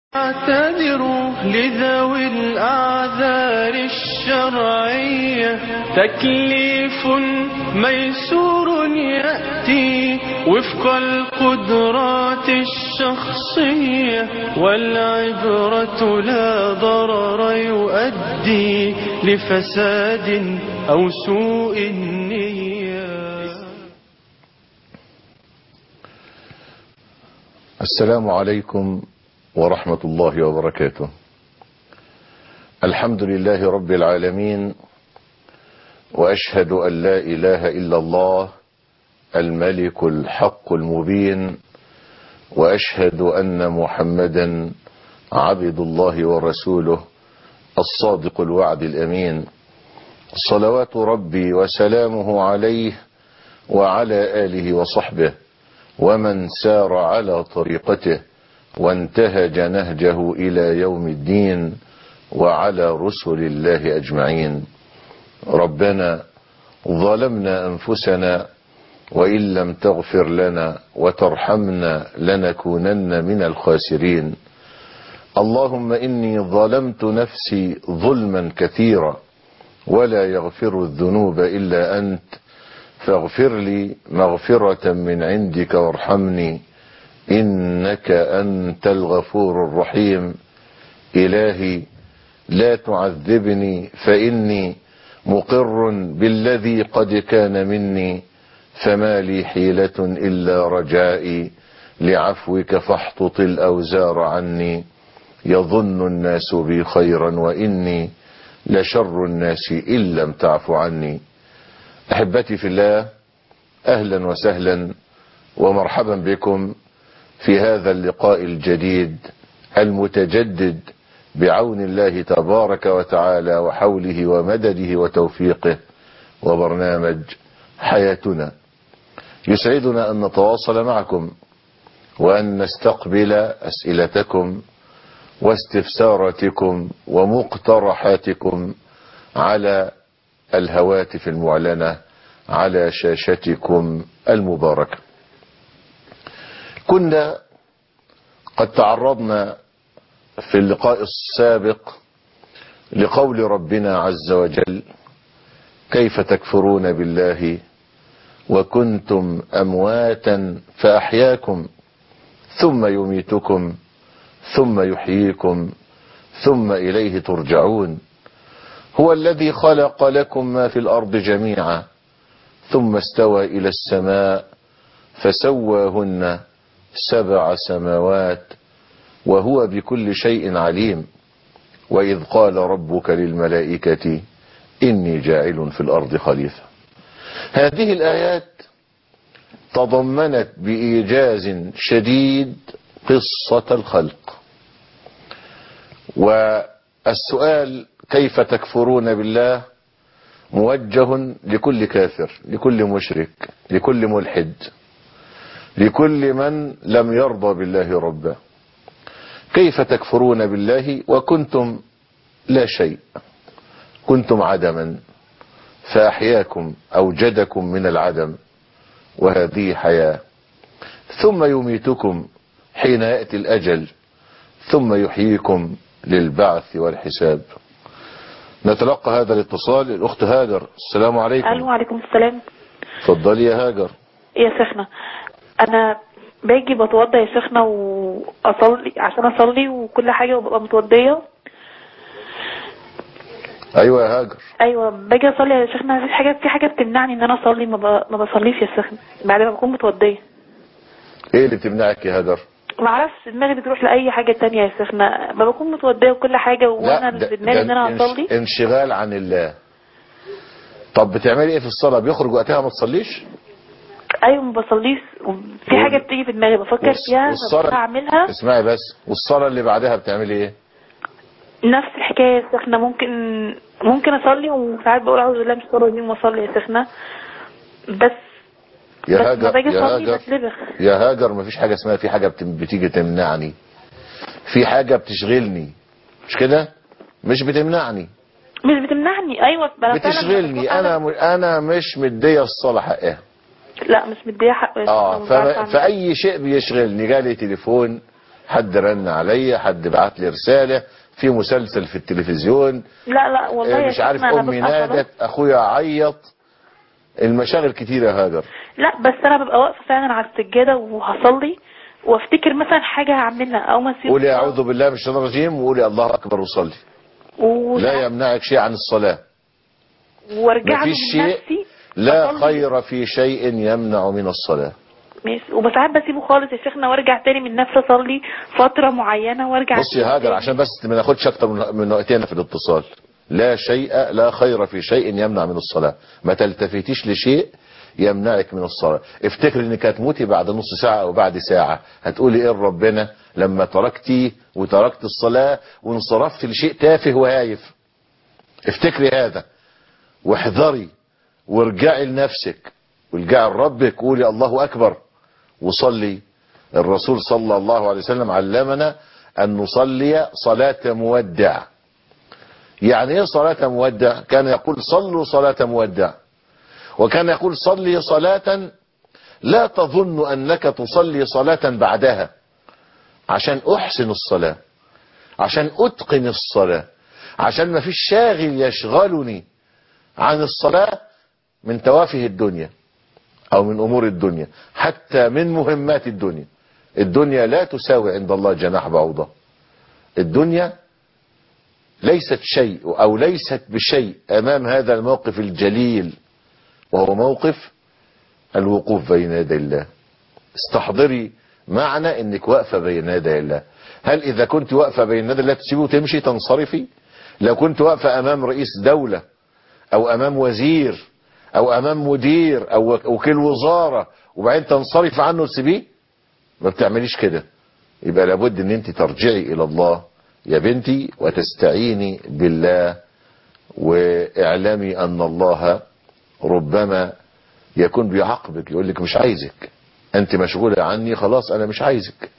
اعتذروا لذوي الأعذار الشرعية تكليف ميسور يأتي وفق القدرات الشخصية والعبرة لا ضرر يؤدي لفساد أو سوء النية السلام عليكم ورحمة الله وبركاته الحمد لله رب العالمين وأشهد أن لا إله إلا الله الملك الحق المبين وأشهد أن محمدا عبد الله ورسوله الصادق الوعد الأمين صلوات ربي وسلامه عليه وعلى آله وصحبه ومن سار على طريقته وانتهج نهجه إلى يوم الدين وعلى رسل الله أجمعين ربنا ظلمنا أنفسنا وإن لم تغفر لنا وترحمنا لنكونن من الخاسرين اللهم إني ظلمت نفسي ظلما كثيرا ولا يغفر الذنوب إلا أنت فاغفر لي مغفرة من عندك وارحمني إنك أنت الغفور الرحيم إلهي لا تعذبني فإني مقر بالذي قد كان مني فما لي حيلة إلا رجائي لعفوك فاحطط الأوزار عني يظن الناس بي خيرا وإني لشر الناس إن لم تعف عني أحبتي في الله أهلا وسهلا ومرحبا بكم في هذا اللقاء الجديد المتجدد بعون الله تبارك وتعالى وحوله ومدده وتوفيقه وبرنامج حياتنا يسعدنا أن نتواصل معكم وأن نستقبل أسئلتكم واستفساراتكم ومقترحاتكم على الهواتف المعلنة على شاشتكم المباركة كنا قد تعرضنا في اللقاء السابق لقول ربنا عز وجل كيف تكفرون بالله وكنتم أمواتا فأحياكم ثم يميتكم ثم يحييكم ثم إليه ترجعون هو الذي خلق لكم ما في الأرض جميعا ثم استوى إلى السماء فسواهن سبع سماوات وهو بكل شيء عليم وإذ قال ربك للملائكة إني جاعل في الأرض خليفة هذه الآيات تضمنت بإيجاز شديد قصة الخلق والسؤال كيف تكفرون بالله موجه لكل كافر لكل مشرك لكل ملحد لكل من لم يرضى بالله ربا كيف تكفرون بالله وكنتم لا شيء كنتم عدما فأحياكم أوجدكم من العدم وهذه حياة ثم يميتكم حين يأتي الأجل ثم يحييكم للبعث والحساب نتلقى هذا الاتصال الأخت هاجر السلام عليكم الو وعليكم السلام اتفضلي يا هاجر يا شيخنا انا باجي بتوضى يا شيخنا واصلي عشان اصلي وكل حاجه وببقى متوضيه ايوه يا هاجر ايوه باجي اصلي يا شيخنا في حاجه في حاجه بتمنعني ان انا اصلي ما, ب... ما بصليش يا شيخنا بعد ما بكون متوضيه ايه اللي بتمنعك يا هاجر ما اعرفش دماغي بتروح لاي حاجه تانية يا شيخنا ما بكون متوضيه وكل حاجه وانا اللي في دماغي ان انا انش- اصلي انشغال عن الله طب بتعملي ايه في الصلاة بيخرج وقتها ما تصليش ايوه ما بصليش في وال- حاجه بتيجي في دماغي بفكر والص- فيها والصلاة- هعملها اسمعي بس والصلاة اللي بعدها بتعملي ايه نفس الحكاية يا شيخنا ممكن ممكن أصلي وساعات بقول أعوذ بالله من الشيطان الرجيم وأصلي يا شيخنا بس يا بس هاجر ما باجي يا أصلي هاجر بتلبخ يا هاجر مفيش حاجة اسمها في حاجة بت- بتيجي تمنعني في حاجة بتشغلني مش كده مش بتمنعني مش بتمنعني أيوة أنا فعلاً بتشغلني بكون انا م- انا مش مديه الصلاة حقها لا مش مديها حق يا اه شيخنا، ومش عارفة ف- أعمل فاي شيء بيشغلني جالي تليفون حد رن عليا حد بعت لي رسالة في مسلسل في التلفزيون لا لا والله آه، يا مش عارف شيخنا أنا امي ببقى خلاص- نادت اخويا عيط المشاغل كتيرة يا هاجر لا بس انا ببقى واقفه فعلا على السجاده وهصلي وافتكر مثلا حاجه هعملها او ما أسيب قولي الصلاة اعوذ بالله من الشيطان الرجيم وقولي الله اكبر وصلي و... لا يمنعك شيء عن الصلاة وارجع له مفيش من شيء نفسي لا أصلي. خير في شيء يمنع من الصلاة ماشي وساعات بسيبه خالص يا شيخنا وارجع تاني من نفسي اصلي فتره معينه وارجع بص يا هاجر عشان بس ما ناخدش اكتر من- من وقتنا في الاتصال لا شيء لا خير في شيء يمنع من الصلاة ما تلتفتيش لشيء يمنعك من الصلاة افتكر انك هتموتي بعد نص ساعة او بعد ساعة هتقولي ايه ربنا لما تركتي وتركت الصلاة وانصرفت لشيء تافه وهايف افتكري هذا واحذري وارجعي لنفسك وارجعي لربك قولي الله اكبر وصلي الرسول صلى الله عليه وسلم علمنا ان نصلي صلاة مودع يعني ايه صلاة مودع كان يقول صلوا صلاة مودع وكان يقول صلي صلاة لا تظن انك تصلي صلاة بعدها عشان احسن الصلاة عشان اتقن الصلاة عشان ما فيش شاغل يشغلني عن الصلاة من توافه الدنيا او من امور الدنيا حتى من مهمات الدنيا الدنيا لا تساوي عند الله جناح بعوضة الدنيا ليست شيء او ليست بشيء امام هذا الموقف الجليل وهو موقف الوقوف بين يدي الله استحضري معنى انك واقفة بين يدي الله هل اذا كنت واقفة بين يدي الله تسيبه وتمشي تنصرفي لو كنت واقفة امام رئيس دولة او امام وزير او امام مدير او وكيل وزارة وبعدين تنصرف عنه وتسيبيه ما بتعمليش كده يبقى لابد ان انت ترجعي الى الله يا بنتي وتستعيني بالله واعلمي ان الله ربما يكون بيعاقبك يقول لك مش عايزك انت مشغولة عني خلاص انا مش عايزك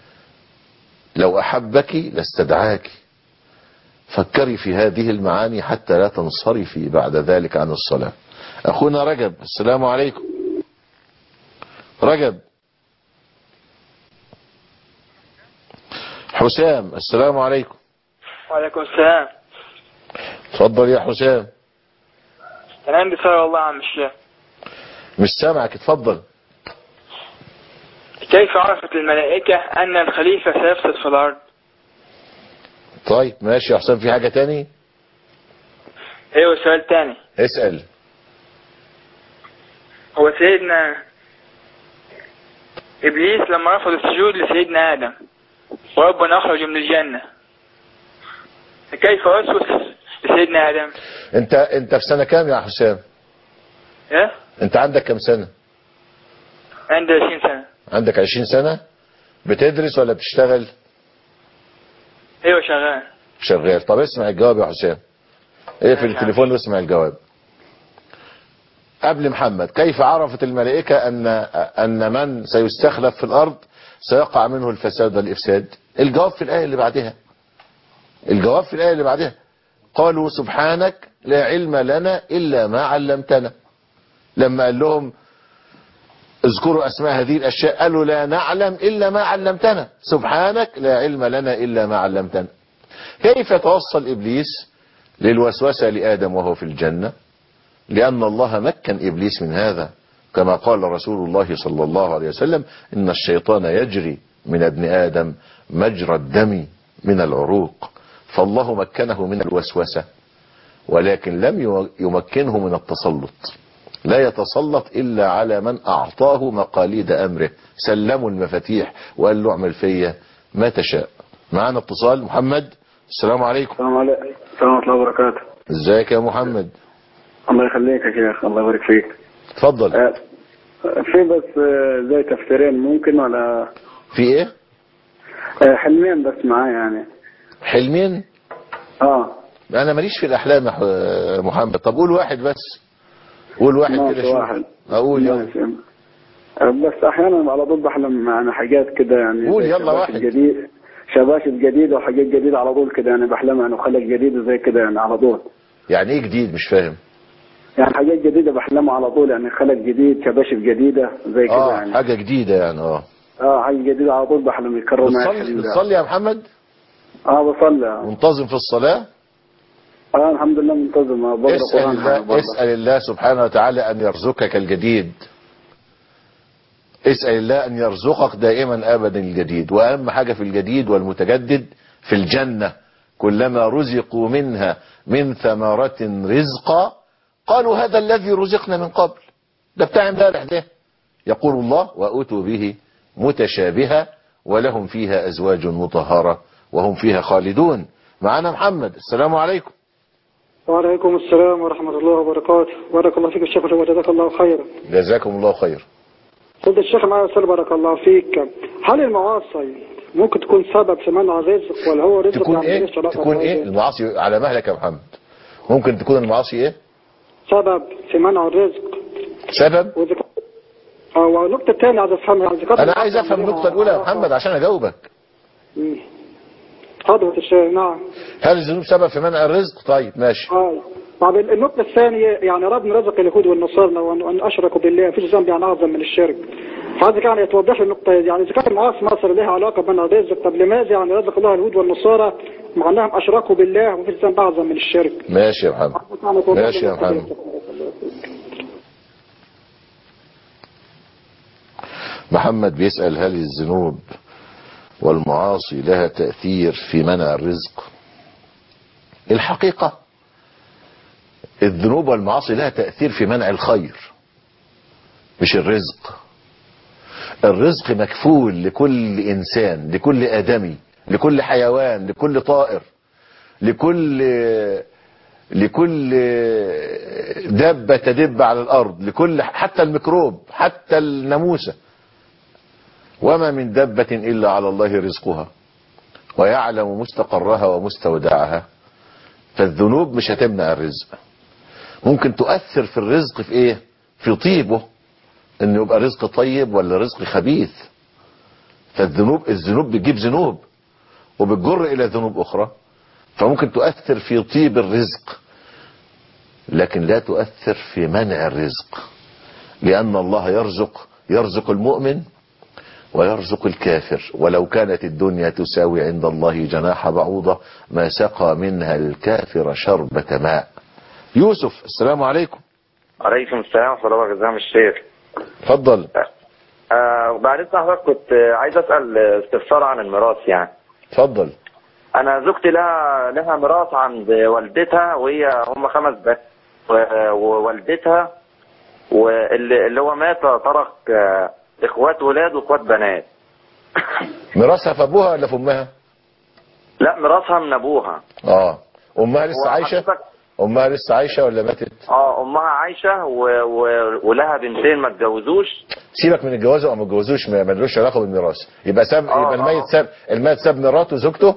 لو احبك لاستدعاك فكري في هذه المعاني حتى لا تنصرفي بعد ذلك عن الصلاة اخونا رجب السلام عليكم رجب حسام السلام عليكم وعليكم السلام اتفضل يا حسام انا عندي سؤال والله يا عم الشيخ مش سامعك اتفضل كيف عرفت الملائكة ان الخليفة سيفسد في الارض طيب ماشي يا حسام في حاجة تاني ايوه سؤال تاني اسأل هو سيدنا ابليس لما رفض السجود لسيدنا ادم وربنا اخرجه من الجنة كيف وسوس لسيدنا ادم انت انت في سنة كام يا حسام ايه انت عندك كام سنة عندي 20 سنة عندك 20 سنة بتدرس ولا بتشتغل ايوه شغال شغال طب اسمع الجواب يا حسام اقفل ماشي. التليفون واسمع الجواب قبل محمد كيف عرفت الملائكة ان ان من سيستخلف في الارض سيقع منه الفساد والافساد الجواب في الايه اللي بعدها الجواب في الايه اللي بعدها قالوا سبحانك لا علم لنا الا ما علمتنا لما قال لهم اذكروا اسماء هذه الاشياء قالوا لا نعلم الا ما علمتنا سبحانك لا علم لنا الا ما علمتنا كيف توصل ابليس للوسوسة لادم وهو في الجنة لان الله مكن ابليس من هذا كما قال رسول الله صلى الله عليه وسلم ان الشيطان يجري من ابن ادم مجرى الدم من العروق فالله مكنه من الوسوسة ولكن لم يمكنه من التسلط لا يتسلط إلا على من أعطاه مقاليد أمره سلموا المفاتيح وقال له اعمل فيا ما تشاء معنا اتصال محمد السلام عليكم السلام عليكم السلام ورحمة الله وبركاته ازيك يا محمد الله يخليك يا شيخ الله يبارك فيك اتفضل آه، في بس آه، زي تفسيرين ممكن ولا في ايه آه، حلمين بس معايا يعني حلمين اه انا ماليش في الاحلام يا ح- محمد طب قول واحد بس قول واحد ماشي، كده شوف واحد. اقول يلا ماشي. آه، بس احيانا على طول بحلم يعني حاجات كده يعني قول زي يلا شباشب واحد. جديد شباشب جديد وحاجات جديدة على طول كده يعني بحلم يعني وخلق جديد وزي كده يعني على طول يعني ايه جديد مش فاهم يعني حاجات جديدة بحلمها على طول يعني خلق جديد شباشب جديدة زي كده اه يعني حاجة جديدة يعني اه اه حاجه جديده على طول بحلم يكرر معي بتصلي الحلم ده بتصلي يا محمد اه بصلي اه منتظم في الصلاة آه، الحمد لله منتظم آه، بقرا اسأل قران الله, برضه. اسأل الله سبحانه وتعالى أن يرزقك الجديد اسأل الله أن يرزقك دائما أبدا الجديد وأهم حاجة في الجديد والمتجدد في الجنة كلما رزقوا منها من ثمرة رزقا قالوا هذا الذي رزقنا من قبل ده بتاع امبارح ده يقول الله وأتوا به متشابها ولهم فيها أزواج مطهرة وهم فيها خالدون معنا محمد السلام عليكم وعليكم السلام ورحمة الله وبركاته بارك الله فيك الشيخ وجزاك الله خيرا جزاكم الله خير سيد الشيخ معايا سؤال بارك الله فيك هل المعاصي ممكن تكون سبب في منع الرزق ولا هو رزق تكون يعني ايه ملوش علاقة تكون ايه بالرزق؟ المعاصي على مهلك يا محمد ممكن تكون المعاصي ايه سبب في منع الرزق سبب وإذا كان- اه والنقطة الثانية عايز افهمها إذا كانت انا عايز افهم ليها النقطة الاولى يا علاقة- محمد عشان اجاوبك مم. حضرة الشيخ نعم هل الذنوب سبب في منع الرزق طيب ماشي اه طب النقطة الثانية يعني ربنا رزق اليهود والنصارى وان وأن اشركوا بالله مفيش ذنب يعني اعظم من الشرك فعايزك يعني توضح لي النقطة دي يعني اذا كانت المعاصي مصر لها علاقة بمنع الرزق طب لماذا يعني رزق الله اليهود والنصارى مع انهم اشركوا بالله ومفيش ذنب اعظم من الشرك ماشي يا محمد يعني توضح لي ماشي يا النقطة دي. محمد محمد بيسأل هل الذنوب والمعاصي لها تأثير في منع الرزق الحقيقة الذنوب والمعاصي لها تأثير في منع الخير مش الرزق الرزق مكفول لكل إنسان لكل آدمي لكل حيوان لكل طائر لكل لكل دابة تدب على الأرض لكل حتى الميكروب حتى الناموسة وما من دابة إلا على الله رزقها ويعلم مستقرها ومستودعها فالذنوب مش هتمنع الرزق ممكن تؤثر في الرزق في ايه في طيبه انه يبقى رزق طيب ولا رزق خبيث فالذنوب الذنوب بتجيب ذنوب وبتجر الى ذنوب اخرى فممكن تؤثر في طيب الرزق لكن لا تؤثر في منع الرزق لان الله يرزق يرزق المؤمن ويرزق الكافر ولو كانت الدنيا تساوي عند الله جناح بعوضة ما سقى منها الكافر شربة ماء يوسف السلام عليكم عليكم السلام ورحمة الله وبركاته الشيخ اتفضل آه وبعد إذن حضرتك كنت آه، عايز أسأل آه، استفسار عن الميراث يعني اتفضل أنا زوجتي لها لها ميراث عند والدتها وهي هم خمس بنات و- ووالدتها واللي اللي هو مات ترك آه، إخوات ولاد وإخوات بنات ميراثها في ابوها ولا في امها لا ميراثها من أبوها اه امها لسه عايشة وحضرتك- امها لسه عايشة ولا ماتت اه أمها عايشة و... و... ولها بنتين ما اتجوزوش سيبك من الجواز او ما اتجوزوش ما ملوش علاقة بالميراث يبقى ساب آه، يبقى الميت آه. ساب الميت ساب مراته وزوجته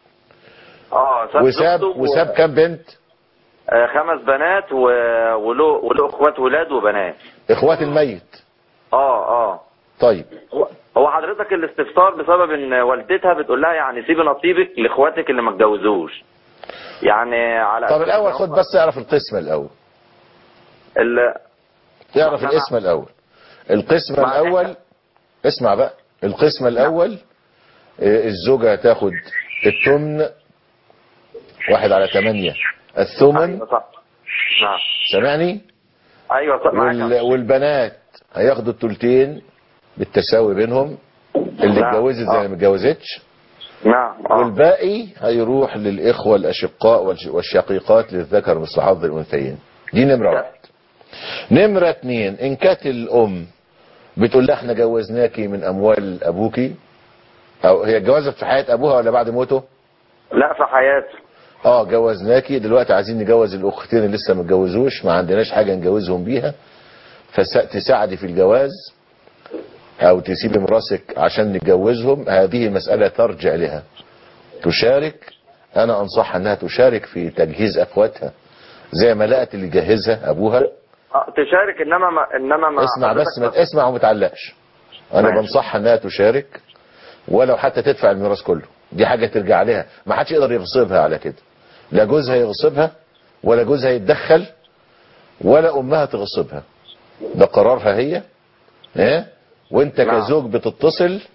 اه ساب وساب زوجته و- وساب كام بنت آه، خمس بنات و... وله وله اخوات ولاد وبنات اخوات الميت اه اه طيب هو- هو حضرتك الاستفسار بسبب ان والدتها بتقول لها يعني سيبي نصيبك لاخواتك اللي ما اتجوزوش يعني على طب أساس الاول إن خد هم- بس اعرف القسمة الاول ال... تعرف ما- الاسم الاول القسم مع- الاول اسمع بقى القسم الاول آه، الزوجة هتاخد الثمن واحد على ثمانية الثمن ايوه صح نعم سامعني ايوه صح معاك وال... والبنات هياخدوا التلتين بالتساوي بينهم اللي نعم. اتجوزت زي آه. اللي ما اتجوزتش نعم اه والباقي هيروح للإخوة الأشقاء والش- والشقيقات للذكر مثل حظ الأنثيين دي نمرة واحد نمرة اتنين إن كانت الأم بتقول لها احنا جوزناكي من أموال أبوكي أو هي اتجوزت في حياة أبوها ولا بعد موته لا في حياته اه جوزناكي دلوقتي عايزين نجوز الأختين اللي لسه ما اتجوزوش ما عندناش حاجة نجوزهم بيها فتساعدي في الجواز أو تسيبي مراسك عشان نتجوزهم هذه مسألة ترجع لها تشارك انا انصحها انها تشارك في تجهيز اخواتها زي ما لقت اللي جهزها ابوها آه، تشارك انما ما انما ما اسمع بس حضرتك ما اسمع وما تعلقش انا ماشي. بنصحها انها تشارك ولو حتى تدفع الميراث كله دي حاجة ترجع لها ما حدش يقدر يغصبها على كده لا جوزها يغصبها ولا جوزها يتدخل ولا امها تغصبها ده قرارها هي ايه وانت نعم. كزوج بتتصل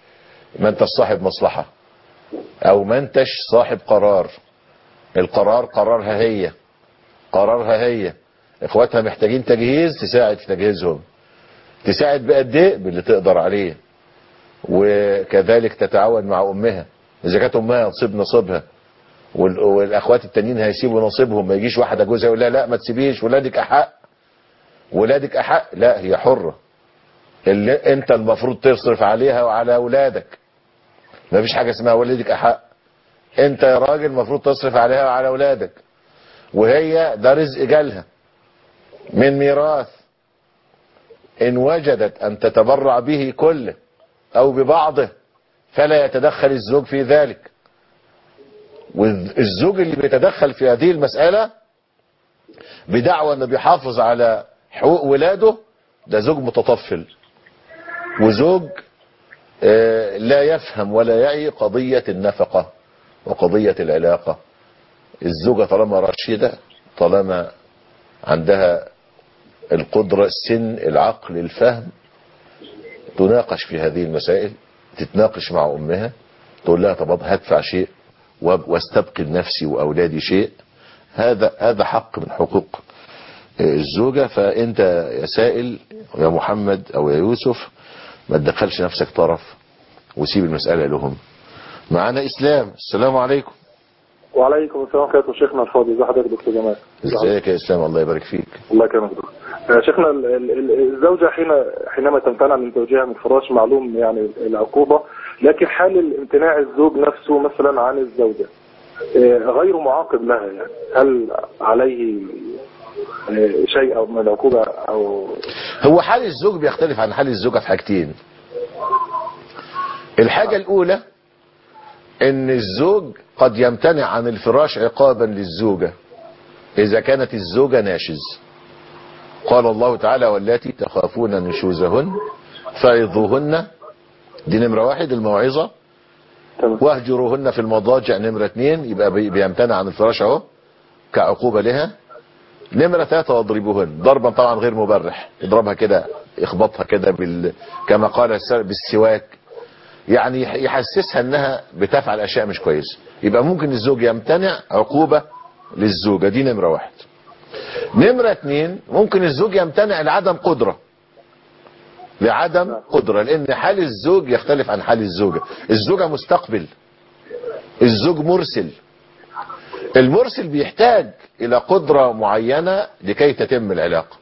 ما انتش صاحب مصلحة او ما انتش صاحب قرار القرار قرارها هي قرارها هي اخواتها محتاجين تجهيز تساعد في تجهيزهم تساعد بقد ايه باللي تقدر عليه وكذلك تتعاون مع امها اذا كانت امها تصيب نصيبها وال- والاخوات التانيين هيسيبوا نصيبهم ما يجيش واحده جوزها يقول لها لا ما تسيبيش ولادك احق ولادك احق لا هي حره اللي انت المفروض تصرف عليها وعلى اولادك ما فيش حاجه اسمها ولادك احق انت يا راجل المفروض تصرف عليها وعلى اولادك وهي ده رزق جالها من ميراث ان وجدت ان تتبرع به كله او ببعضه فلا يتدخل الزوج في ذلك والزوج اللي بيتدخل في هذه المسألة بدعوى انه بيحافظ على حقوق ولاده ده زوج متطفل وزوج آه، لا يفهم ولا يعي قضية النفقة وقضية العلاقة الزوجة طالما رشيدة طالما عندها القدرة السن العقل الفهم تناقش في هذه المسائل تتناقش مع أمها تقول لها طب هدفع شيء واب- واستبقي لنفسي وأولادي شيء هذا هذا حق من حقوق الزوجة فأنت يا سائل يا محمد أو يا يوسف ما تدخلش نفسك طرف وسيب المسألة لهم معنا إسلام السلام عليكم وعليكم السلام ورحمة الله شيخنا الفاضي ازي حضرتك دكتور جمال ازيك يا إسلام الله يبارك فيك الله يكرمك دكتور آه، شيخنا ال- ال- ال- الزوجة حين حينما تمتنع من زوجها من الفراش معلوم يعني العقوبة لكن حال الامتناع الزوج نفسه مثلا عن الزوجة آه، غير معاقب لها يعني هل عليه آه، شيء أو من العقوبة أو هو حال الزوج بيختلف عن حال الزوجة في حاجتين الحاجة الأولى ان الزوج قد يمتنع عن الفراش عقابا للزوجة إذا كانت الزوجة ناشز قال الله تعالى واللاتي تخافون نشوزهن فعظوهن دي نمرة واحد الموعظة واهجروهن في المضاجع نمرة اتنين يبقى بي- بيمتنع عن الفراش اهو كعقوبة لها نمرة ثلاثة واضربوهن ضربا طبعا غير مبرح اضربها كده اخبطها كده بال... كما قال السلف بالسواك يعني يح- يحسسها انها بتفعل اشياء مش كويسة يبقى ممكن الزوج يمتنع عقوبة للزوجة دي نمرة واحد نمرة اتنين ممكن الزوج يمتنع لعدم قدرة لعدم قدرة لان حال الزوج يختلف عن حال الزوجة الزوجة مستقبل الزوج مرسل المرسل بيحتاج الى قدرة معينة لكي تتم العلاقة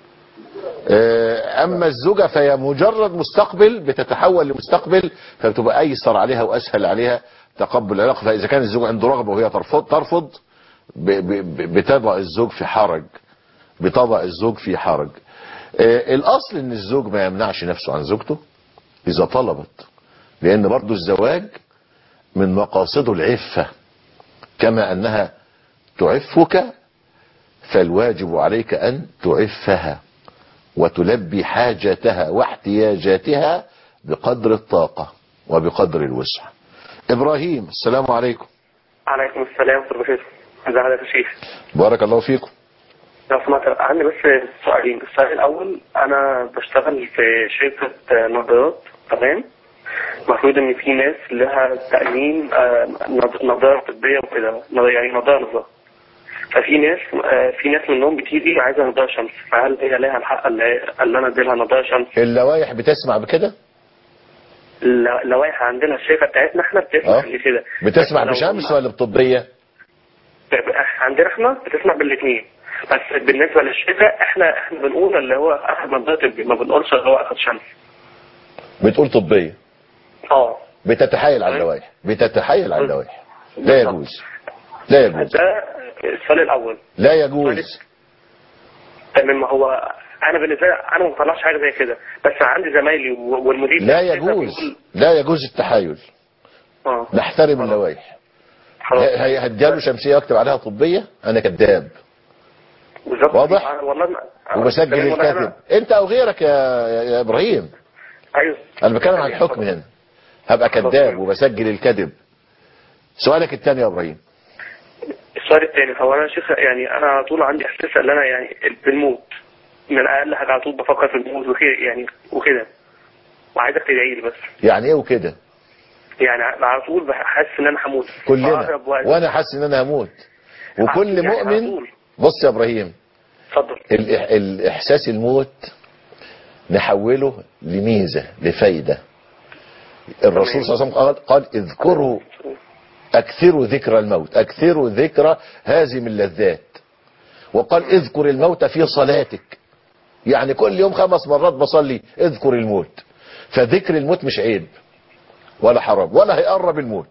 آه، اما الزوجة فهي مجرد مستقبل بتتحول لمستقبل فبتبقى ايسر عليها واسهل عليها تقبل العلاقة فاذا كان الزوج عنده رغبة وهي ترفض ترفض ب- ب- ب- بتضع الزوج في حرج بتضع الزوج في حرج آه، الاصل ان الزوج ما يمنعش نفسه عن زوجته اذا طلبت لان برضو الزواج من مقاصده العفة كما انها تعفك فالواجب عليك ان تعفها وتلبي حاجتها واحتياجاتها بقدر الطاقة وبقدر الوسع ابراهيم السلام عليكم عليكم السلام ورحمة الله وبركاته ازي حضرتك يا شيخ بارك الله فيكم لو سمحت عندي بس سؤالين السؤال الأول أنا بشتغل في شركة نظارات تمام المفروض إن في ناس لها تأمين آه، نض- نظارة طبية وكده نض- يعني نظارة نظارة ففي ناس آه، في ناس منهم بتيجي عايزة نظارة شمس فهل هي لها الحق اللي اللي أنا أديلها نظارة شمس؟ اللوائح بتسمع بكده ل- لوائح عندنا الشركة بتاعتنا احنا بتسمح آه. لكده بتسمع بس لو بشمس هم- ولا بطبية عندنا احنا بتسمع بالاثنين بس بالنسبه للشركه احنا احنا بنقول اللي هو اخذ منطقه طبي ما بنقولش اللي هو اخذ شمس بتقول طبية اه بتتحايل على اللوائح بتتحايل على اللوائح لا يجوز لا يجوز ده السؤال الاول لا يجوز تمام ما هو انا بالنسبه لي انا ما بطلعش حاجه زي كده بس عندي زمايلي و- والمدير لا بتاع الشركة يجوز بيقول- لا يجوز التحايل اه نحترم اللوائح خلاص ه- هي- هديله شمسية واكتب عليها طبية انا كذاب بالظبط واضح؟ أنا والله ما- وبسجل تمام، والله الكذب أنا- انت او غيرك يا, يا, يا ابراهيم ايوه انا بتكلم عن الحكم هنا هبقى كذاب وبسجل الكذب سؤالك الثاني يا ابراهيم السؤال الثاني هو انا شيخ يعني انا على طول عندي احساس ان انا يعني بالموت من اقل حاجه على طول بفكر في الموت وكده يعني وكده وعايزك تدعي لي بس يعني ايه وكده يعني على طول بحس ان انا هموت كلنا أقرب وقت. وانا حاسس ان انا هموت وكل يعني على مؤمن طول. بص يا ابراهيم اتفضل الإح- الاحساس الموت نحوله لميزة لفايدة الرسول صلى الله عليه وسلم قال, قال اذكروا اكثروا ذكر الموت اكثروا ذكر هازم اللذات وقال اذكر الموت في صلاتك يعني كل يوم خمس مرات بصلي اذكر الموت فذكر الموت مش عيب ولا حرام ولا هيقرب الموت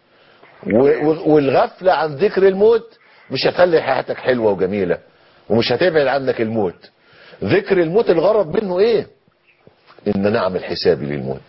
و- و- والغفلة عن ذكر الموت مش هتخلي حياتك حلوة وجميلة ومش هتبعد عنك الموت ذكر الموت الغرض منه ايه ان انا اعمل حسابي للموت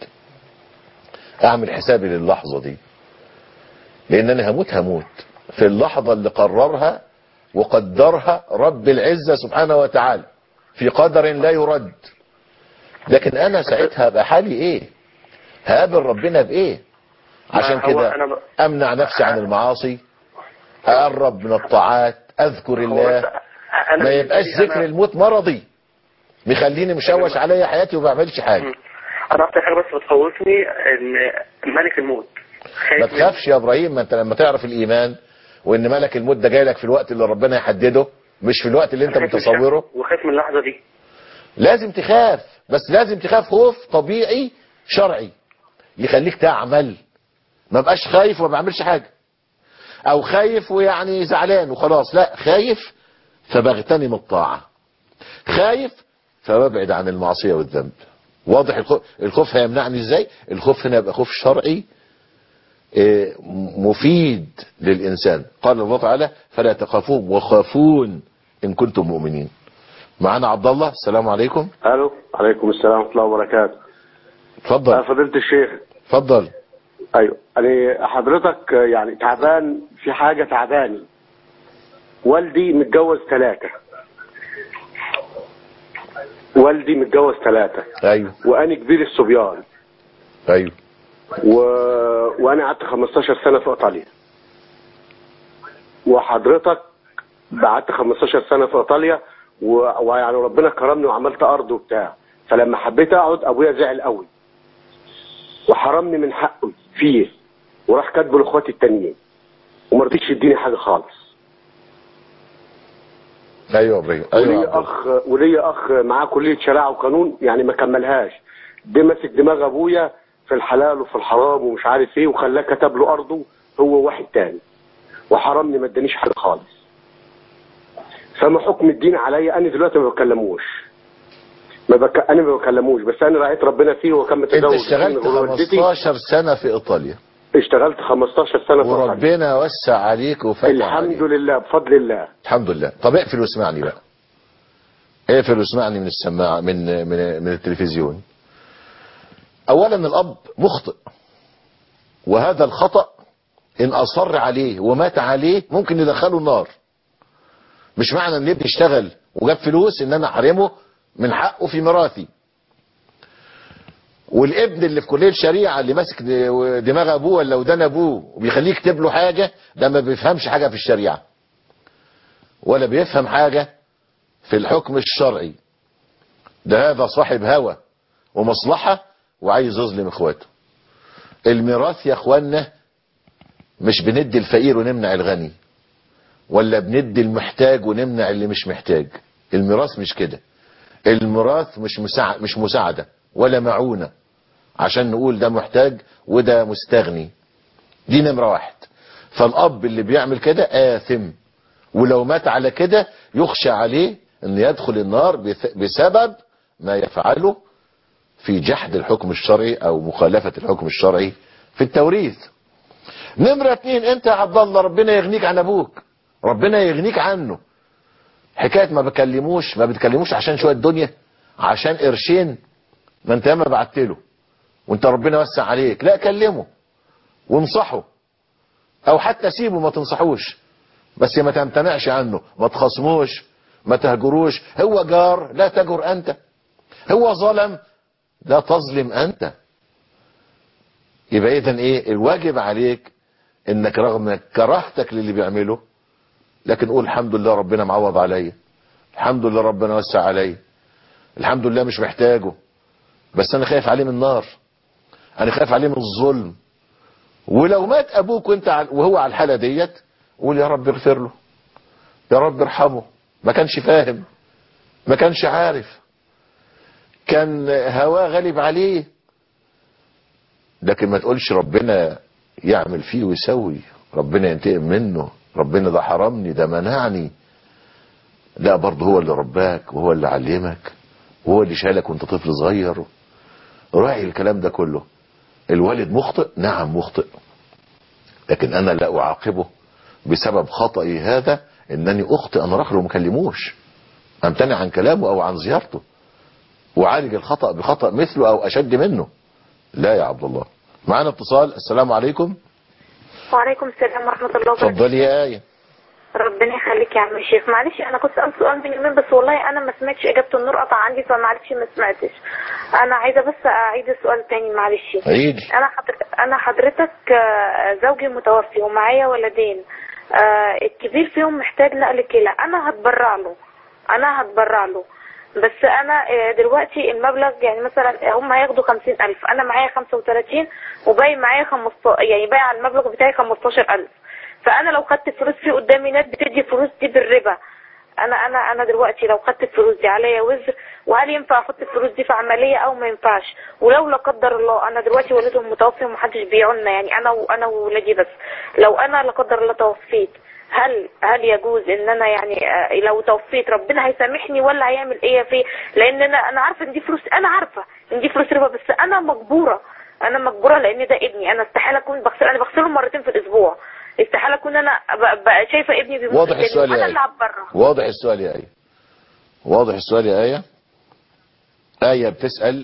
اعمل حسابي للحظة دي لان انا هموت هموت في اللحظة اللي قررها وقدرها رب العزة سبحانه وتعالى في قدر لا يرد لكن انا ساعتها ابقى حالي ايه هقابل ربنا بايه عشان ما هو كده أنا ب- امنع نفسي عن المعاصي اقرب من الطاعات اذكر الله أنا ما يبقاش بالنسبة لي ذكر أنا- الموت مرضي مخليني مشوش عليا حياتي وما بعملش حاجه انا اكتر حاجه بس بتخوفني ان ملك الموت ما خايف من- تخافش يا ابراهيم ما انت لما تعرف الايمان وان ملك الموت ده جاي لك في الوقت اللي ربنا يحدده مش في الوقت اللي انت خايف من متصوره الشك وخايف من اللحظه دي لازم تخاف بس لازم تخاف خوف طبيعي شرعي يخليك تعمل ما بقاش خايف وما بعملش حاجة او خايف ويعني زعلان وخلاص لا خايف فبغتنم الطاعة خايف فببعد عن المعصية والذنب واضح الخوف, الخوف هيمنعني ازاي الخوف هنا يبقى خوف شرعي آه، مفيد للإنسان قال الله تعالى فلا تخافون وخافون إن كنتم مؤمنين معانا عبد الله السلام عليكم الو عليكم السلام ورحمه الله وبركاته اتفضل آه، فضيله الشيخ اتفضل ايوه انا حضرتك آه، يعني تعبان في حاجه تعباني والدي متجوز ثلاثه والدي متجوز ثلاثه ايوه وانا كبير الصبيان ايوه و... وانا قعدت 15 سنه في ايطاليا وحضرتك قعدت 15 سنه في ايطاليا و... ويعني ربنا كرمني وعملت ارض وبتاع فلما حبيت اقعد ابويا زعل قوي وحرمني من حقه فيه وراح كاتبه لاخواتي التانيين وما رضيش يديني حاجه خالص ايوه يا ابراهيم ايوه يا ولي عبد الله. اخ ولي اخ معاه كليه شريعه وقانون يعني ما كملهاش ده ماسك دماغ ابويا في الحلال وفي الحرام ومش عارف ايه وخلاه كتب له ارضه هو واحد تاني وحرمني ما ادانيش حاجه خالص فما حكم الدين عليا انا دلوقتي ما بكلموش ما بك... انا ما بكلموش بس انا رأيت ربنا فيه وكان انت متزوج اشتغلت من والدتي. 15 سنة في ايطاليا اشتغلت 15 سنه في إيطاليا. وربنا وسع عليك وفتح الحمد عليك لله بفضل الله الحمد لله طب اقفل واسمعني بقى اقفل واسمعني من السماعة من من من التلفزيون اولا الاب مخطئ وهذا الخطأ ان اصر عليه ومات عليه ممكن يدخله النار مش معنى ان ابني اشتغل وجاب فلوس ان انا احرمه من حقه في ميراثي والابن اللي في كليه الشريعه اللي ماسك دماغ ابوه ولا ودان ابوه وبيخليه يكتب له حاجه ده ما بيفهمش حاجه في الشريعه ولا بيفهم حاجه في الحكم الشرعي ده هذا صاحب هوى ومصلحه وعايز يظلم اخواته الميراث يا اخوانا مش بندي الفقير ونمنع الغني ولا بندي المحتاج ونمنع اللي مش محتاج الميراث مش كده الميراث مش مساع مش مساعده ولا معونه عشان نقول ده محتاج وده مستغني دي نمره واحد فالاب اللي بيعمل كده آثم ولو مات على كده يخشى عليه ان يدخل النار بث- بسبب ما يفعله في جحد الحكم الشرعي او مخالفة الحكم الشرعي في التوريث نمرة اتنين انت يا عبد الله ربنا يغنيك عن ابوك ربنا يغنيك عنه حكاية ما بكلموش ما بتكلموش عشان شوية دنيا عشان قرشين ما انت ياما بعت له وانت ربنا وسع عليك لا كلمه وانصحه او حتى سيبه ما تنصحوش بس ما تمتنعش عنه ما تخصموش ما تهجروش هو جار لا تجر انت هو ظلم لا تظلم انت يبقى اذا ايه الواجب عليك انك رغم كراهتك للي بيعمله لكن قول الحمد لله ربنا معوض عليا الحمد لله ربنا وسع عليا الحمد لله مش محتاجه بس انا خايف عليه من النار انا خايف عليه من الظلم ولو مات ابوك وانت على- وهو على الحاله ديت قول يا رب اغفر له يا رب ارحمه ما كانش فاهم ما كانش عارف كان هواه غالب عليه لكن ما تقولش ربنا يعمل فيه ويسوي ربنا ينتقم منه ربنا ده حرمني ده منعني لا برضه هو اللي رباك وهو اللي علمك وهو اللي شالك وانت طفل صغير راعي الكلام ده كله الوالد مخطئ نعم مخطئ لكن انا لا اعاقبه بسبب خطئي هذا انني اخطئ انا راح له ما كلموش امتنع عن كلامه او عن زيارته وعالج الخطأ بخطأ مثله او اشد منه لا يا عبد الله معانا اتصال السلام عليكم وعليكم السلام ورحمة الله وبركاته اتفضلي يا آية ربنا يخليك يا عم الشيخ معلش انا كنت سألت سؤال من يومين بس والله انا ما سمعتش اجابته النور قطع عندي فمعلش ما سمعتش انا عايزة بس اعيد السؤال تاني معلش عيدي. انا حضرتك انا حضرتك آه، زوجي متوفي ومعايا ولدين آه، الكبير فيهم محتاج نقل كلى انا هتبرع له انا هتبرع له بس انا آه، دلوقتي المبلغ يعني مثلا هم هياخدوا خمسين الف انا معايا خمسة وتلاتين وباقي معايا خمسة يعني باقي على المبلغ بتاعي خمستاشر الف فانا لو خدت الفلوس في قدامي ناس بتدي الفلوس دي بالربا انا انا انا دلوقتي لو خدت الفلوس دي عليا وزر وهل ينفع احط الفلوس دي في عمليه او ما ينفعش ولو لا قدر الله انا دلوقتي والدهم متوفي ومحدش بيعولنا يعني انا وانا وولادي بس لو انا لا قدر الله توفيت هل هل يجوز ان انا يعني آه، لو توفيت ربنا هيسامحني ولا هيعمل ايه فيه لان انا انا عارفه ان دي فلوس انا عارفه ان دي فلوس ربا بس انا مجبوره انا مجبوره لان ده ابني انا استحاله اكون بغسل انا بغسله مرتين في الاسبوع استحاله اكون انا ب- ب- شايفه ابني بيموت واضح قدامي السؤال وانا يا اللي آية هتبرع واضح السؤال يا آية واضح السؤال يا آية آية بتسأل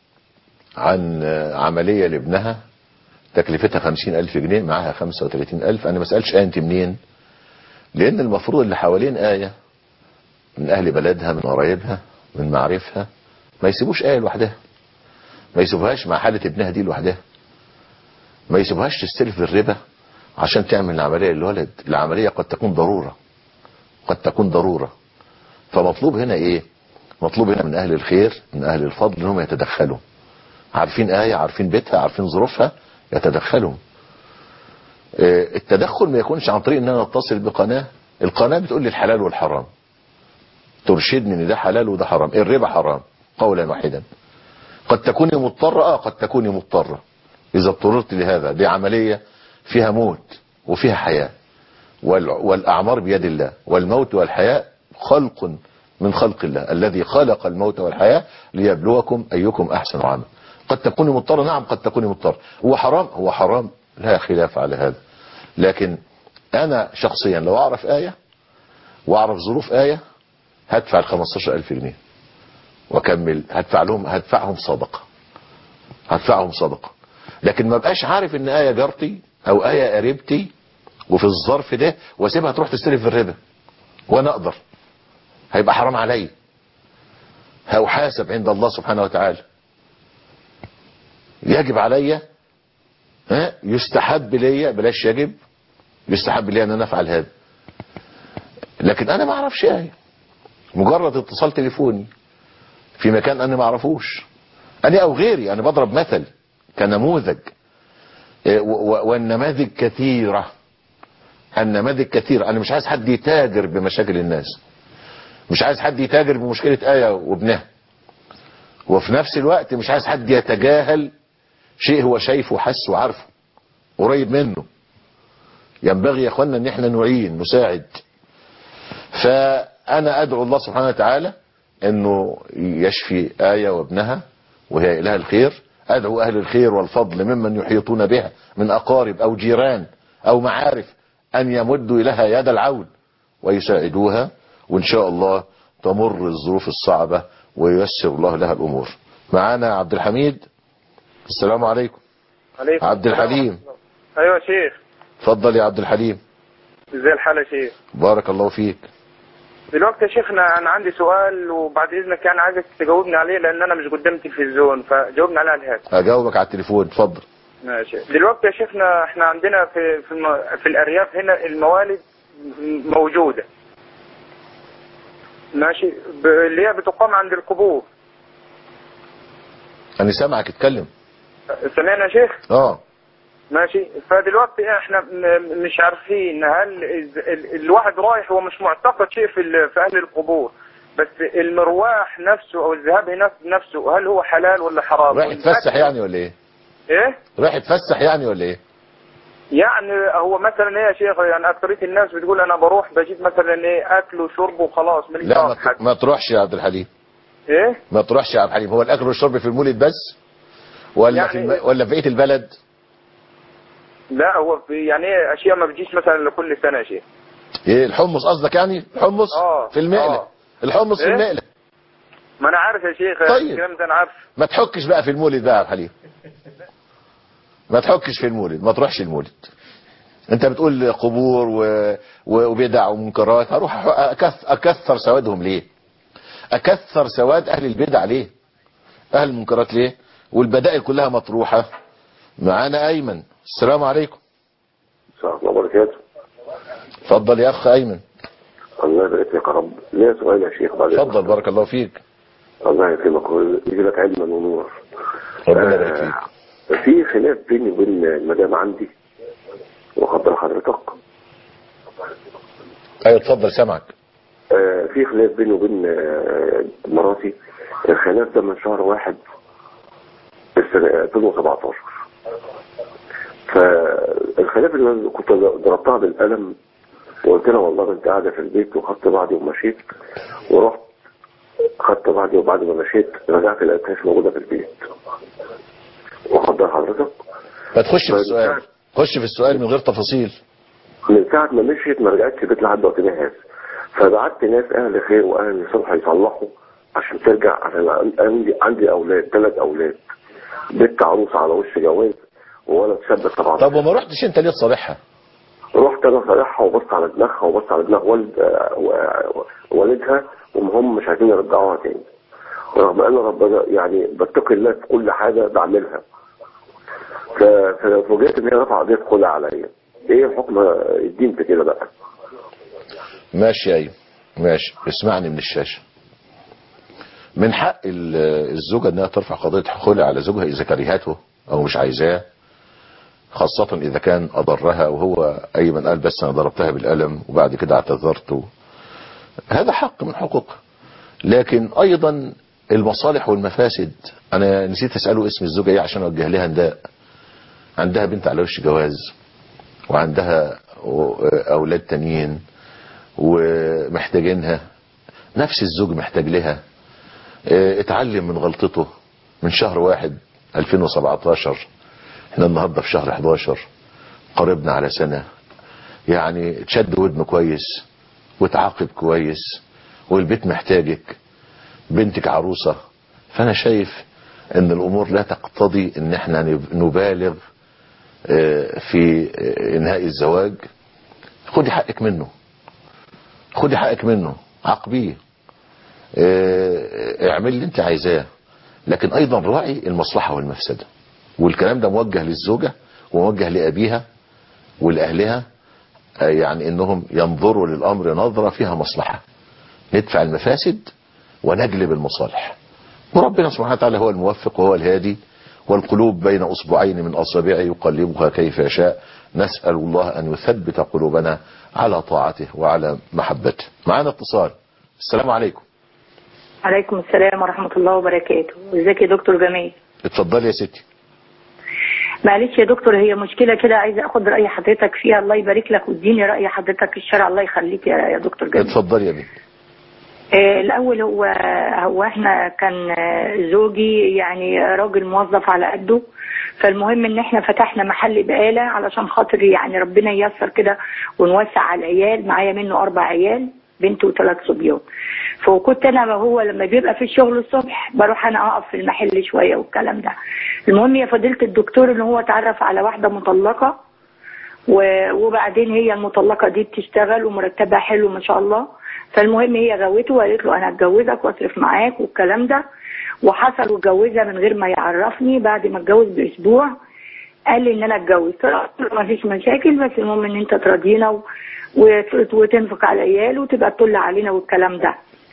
عن آه، عملية لابنها تكلفتها خمسين ألف جنيه معاها خمسة وثلاثين ألف أنا ما اسالش آية أنت منين لأن المفروض اللي حوالين آية من أهل بلدها من قرايبها من معارفها ما يسيبوش آية لوحدها ما يسيبوهاش مع حالة ابنها دي لوحدها ما يسيبوهاش تستلف الربا عشان تعمل العملية للولد العملية قد تكون ضرورة قد تكون ضرورة فمطلوب هنا ايه مطلوب هنا من اهل الخير من اهل الفضل انهم يتدخلوا عارفين آية عارفين بيتها عارفين ظروفها يتدخلوا آه، التدخل ما يكونش عن طريق ان انا اتصل بقناة القناة بتقول لي الحلال والحرام ترشدني ان ده حلال وده حرام الربا حرام قولا واحدا قد تكوني مضطرة اه قد تكوني مضطرة اذا اضطررت لهذا دي عملية فيها موت وفيها حياة وال- والأعمار بيد الله والموت والحياة خلق من خلق الله الذي خلق الموت والحياة ليبلوكم أيكم أحسن عملا قد تكوني مضطر نعم قد تكوني مضطر هو حرام هو حرام لا خلاف على هذا لكن أنا شخصيا لو أعرف آية وأعرف ظروف آية هدفع ال 15000 جنيه وأكمل هدفع لهم هدفعهم صدقة هدفعهم صدقة لكن ما بقاش عارف ان آية جارتي او آية قريبتي وفي الظرف ده واسيبها تروح تستلف الربا وانا اقدر هيبقى حرام علي هأحاسب عند الله سبحانه وتعالى يجب علي ها يستحب ليا بلاش يجب يستحب لي ان انا افعل هذا لكن انا ما اعرفش آية مجرد اتصال تليفوني في مكان انا ما اعرفوش انا او غيري انا بضرب مثل كنموذج إيه، و- و- والنماذج كثيرة النماذج كثيرة انا مش عايز حد يتاجر بمشاكل الناس مش عايز حد يتاجر بمشكلة آية وابنها وفي نفس الوقت مش عايز حد يتجاهل شيء هو شايفه وحسه وعارفه قريب منه ينبغي يا اخوانا ان احنا نعين نساعد فانا ادعو الله سبحانه وتعالى انه يشفي آية وابنها وهي اله الخير ادعو اهل الخير والفضل ممن يحيطون بها من اقارب او جيران او معارف ان يمدوا لها يد العون ويساعدوها وان شاء الله تمر الظروف الصعبة وييسر الله لها الامور معانا عبد الحميد السلام عليكم عليكم عبد السلام. الحليم ايوه يا شيخ اتفضل يا عبد الحليم ازاي الحال يا شيخ بارك الله فيك دلوقتي يا شيخنا انا عندي سؤال وبعد اذنك يعني عايزك تجاوبني عليه لان انا مش قدام تلفزيون فجاوبني عليه على الهاتف اجاوبك على التليفون اتفضل ماشي دلوقتي يا شيخنا احنا عندنا في في, الم... في الارياف هنا الموالد م- موجوده ماشي ب... اللي هي بتقام عند القبور انا سامعك اتكلم سمعنا يا شيخ اه ماشي فدلوقتي احنا م- مش عارفين هل ال- ال- الواحد رايح هو مش معتقد شيء في ال- في اهل القبور بس المرواح نفسه او الذهاب هناك نفسه هل هو حلال ولا حرام رايح يتفسح يعني ولا ايه ايه رايح يتفسح يعني ولا ايه يعني هو مثلا ايه يا شيخ يعني اكثريه الناس بتقول انا بروح بجيب مثلا ايه اكل وشرب وخلاص ماليش لا دعوه ما, بحد ت- ما تروحش يا عبد الحليم ايه ما تروحش يا عبد الحليم هو الاكل والشرب في المولد بس ولا يعني- في الم... ولا في بقيه البلد لا هو في يعني ايه اشياء ما بتجيش مثلا لكل سنه يا شيخ ايه الحمص قصدك يعني الحمص اه في المقله آه. الحمص في إيه؟ المقله ما انا عارف يا شيخ طيب. الكلام ده انا عارف ما تحكش بقى في المولد بقى يا عبد الحليم ما تحكش في المولد ما تروحش المولد انت بتقول قبور و... و- وبدع ومنكرات هروح أح- أكث... اكثر سوادهم ليه اكثر سواد اهل البدع ليه اهل المنكرات ليه والبدائل كلها مطروحة معانا ايمن السلام عليكم السلام الله وبركاته اتفضل يا اخ ايمن الله يبارك لك يا رب ليا سؤال يا شيخ بعد اتفضل بارك الله فيك الله يكرمك ويجي لك علما ونور ربنا يبارك فيك آه، في خلاف بيني وبين المدام عندي واخد بال حضرتك ايوه اتفضل سامعك آه، في خلاف بيني وبين آه، مراتي الخلاف ده من شهر واحد السنة 2017 فالخلاف اللي أنا كنت ضربتها بالقلم وقلت لها والله انت قاعدة في البيت وخدت بعضي ومشيت ورحت خدت بعضي وبعد ما مشيت رجعت لقيتهاش موجودة في البيت واخد بال حضرتك ما تخش في السؤال خش في السؤال من غير تفاصيل من ساعة ما مشيت ما رجعتش البيت لحد وقتنا هذا فبعت ناس أهل خير وأهل صلح يصلحوا عشان ترجع عشان عندي عندي أولاد ثلاث أولاد بنت عروسة على وش جواز وولد شاب طبعا طب وما رحتش انت ليه تصالحها رحت أنا صالحها وبصت على دماغها وبصت على دماغ والد آه، و- والدها وهم مش عايزين يرجعوها تاني رغم أن ربنا يعني بتقي الله في كل حاجة بعملها ف- ففوجئت إن هي رفع قضية خلع عليا إيه الحكم الدين في كده بقى؟ ماشي يا ايوه ماشي اسمعني من الشاشة من حق ال- الزوجة انها ترفع قضية خلع على زوجها اذا كرهته او مش عايزاه خاصة اذا كان اضرها وهو ايمن قال بس انا ضربتها بالقلم وبعد كده اعتذرت و- هذا حق من حقوقها لكن ايضا المصالح والمفاسد انا نسيت اسأله اسم الزوجة ايه عشان اوجه لها نداء عندها بنت على وش جواز وعندها اولاد تانيين ومحتاجينها نفس الزوج محتاج لها اه، اتعلم من غلطته من شهر واحد 2017 احنا النهاردة في شهر 11 قربنا على سنة يعني تشد ودنه كويس وتعاقب كويس والبيت محتاجك بنتك عروسة فانا شايف ان الامور لا تقتضي ان احنا نب- نبالغ اه، في اه، انهاء الزواج خدي حقك منه خدي حقك منه عاقبيه اه، اعمل اللي انت عايزاه لكن ايضا راعي المصلحة والمفسدة والكلام ده موجه للزوجة وموجه لأبيها ولأهلها اه، يعني انهم ينظروا للأمر نظرة فيها مصلحة ندفع المفاسد ونجلب المصالح وربنا سبحانه وتعالى هو الموفق وهو الهادي والقلوب بين أصبعين من أصابعه يقلبها كيف يشاء نسأل الله أن يثبت قلوبنا على طاعته وعلى محبته معنا اتصال السلام عليكم عليكم السلام ورحمة الله وبركاته ازيك يا دكتور جميل اتفضلي يا ستي معلش يا دكتور هي مشكلة كده عايزة اخد رأي حضرتك فيها الله يبارك لك واديني رأي حضرتك الشرع الله يخليك يا يا دكتور جميل اتفضلي يا بنت آه، الأول هو هو احنا كان آه، زوجي يعني راجل موظف على قده فالمهم ان احنا فتحنا محل بقالة علشان خاطر يعني ربنا ييسر كده ونوسع على العيال معايا منه أربع عيال بنت وثلاث صبيان فكنت انا وهو لما بيبقى في الشغل الصبح بروح انا اقف في المحل شويه والكلام ده المهم يا فضيله الدكتور ان هو اتعرف على واحده مطلقه و- وبعدين هي المطلقه دي بتشتغل ومرتبها حلو ما شاء الله فالمهم هي غوته وقالت له انا هتجوزك واصرف معاك والكلام ده وحصل واتجوزها من غير ما يعرفني بعد ما اتجوز باسبوع قال لي ان انا اتجوز قلت له ما فيش مشاكل بس المهم ان انت تراضينا و... وت- وتنفق على العيال وتبقى تطل علينا والكلام ده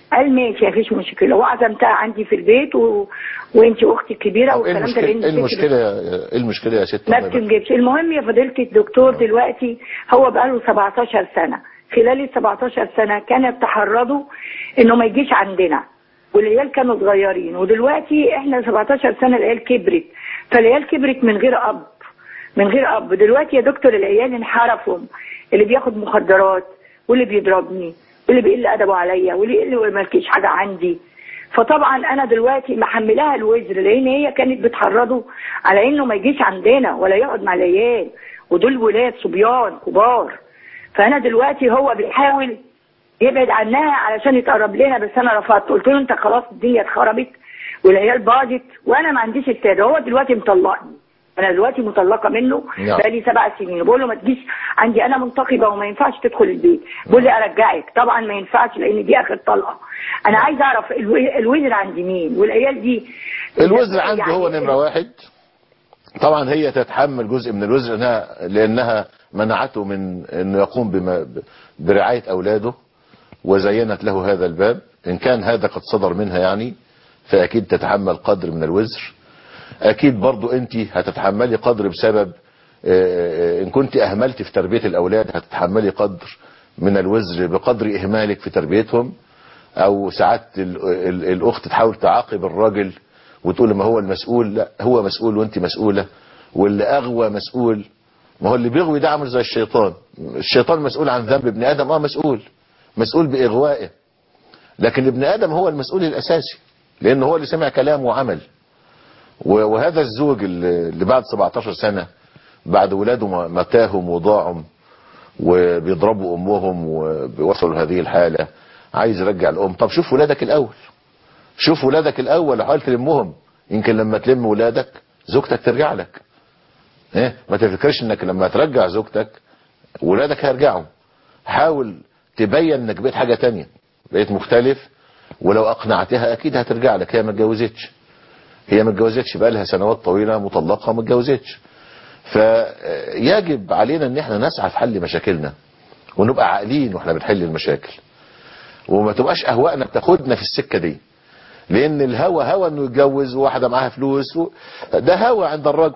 قال ماشي مفيش مشكله وعزمتها عندي في البيت و... وانت اختي الكبيره طب ايه والكلام ده المشكله لان ايه الست المشكله يا- ايه المشكله يا ست ما الله يبارك بتنجبش المهم يا فضيلة الدكتور دلوقتي هو بقاله 17 سنة خلال ال 17 سنة كانوا يتحرضوا انه ما يجيش عندنا والعيال كانوا صغيرين ودلوقتي احنا 17 سنة العيال كبرت فالعيال كبرت من غير اب من غير اب دلوقتي يا دكتور العيال انحرفوا اللي بياخد مخدرات واللي بيضربني واللي بيقل ادبه عليا واللي يقل مالكيش حاجة عندي فطبعا انا دلوقتي محملاها الوزر لان هي كانت بتحرضه على انه ما يجيش عندنا ولا يقعد مع العيال ودول ولاد صبيان كبار فانا دلوقتي هو بيحاول يبعد عنها علشان يتقرب لنا بس انا رفضت قلت له انت خلاص الدنيا اتخربت والعيال باظت وانا ما عنديش استعداد هو دلوقتي مطلقني انا دلوقتي مطلقه منه نعم. بقالي سبع سنين بقول له ما تجيش عندي انا منتقبه وما ينفعش تدخل البيت بقول لي ارجعك طبعا ما ينفعش لان دي اخر طلقه انا عايز اعرف الو- الوزر عند مين والعيال دي الوزر عنده يعني هو نمرة واحد طبعا هي تتحمل جزء من الوزر لأنها, لأنها منعته من أنه يقوم بما برعاية أولاده وزينت له هذا الباب إن كان هذا قد صدر منها يعني فأكيد تتحمل قدر من الوزر أكيد برضو أنت هتتحملي قدر بسبب آه، آه، إن كنت أهملت في تربية الأولاد هتتحملي قدر من الوزر بقدر إهمالك في تربيتهم او ساعات ال- ال- الاخت تحاول تعاقب الراجل وتقول ما هو المسؤول لا هو مسؤول وانت مسؤولة واللي اغوى مسؤول ما هو اللي بيغوي ده عامل زي الشيطان الشيطان مسؤول عن ذنب ابن ادم اه مسؤول مسؤول باغوائه لكن ابن ادم هو المسؤول الاساسي لان هو اللي سمع كلام وعمل و- وهذا الزوج اللي اللي بعد 17 سنة بعد ولاده ما ما تاهم وضاعوا وبيضربوا امهم وبيوصلوا لهذه الحالة عايز يرجع الام طب شوف ولادك الاول شوف ولادك الاول وحاول تلمهم يمكن لما تلم ولادك زوجتك ترجع لك ايه ما تفكرش انك لما ترجع زوجتك ولادك هيرجعوا حاول تبين انك بقيت حاجة تانية بقيت مختلف ولو اقنعتها اكيد هترجع لك هي ما اتجوزتش هي ما اتجوزتش بقى لها سنوات طويلة مطلقة وما اتجوزتش فيجب علينا ان احنا نسعى في حل مشاكلنا ونبقى عاقلين واحنا بنحل المشاكل وما تبقاش اهوائنا بتاخدنا في السكة دي لان الهوى هوى انه يتجوز وواحدة معاها فلوس و... ده هوى عند الرجل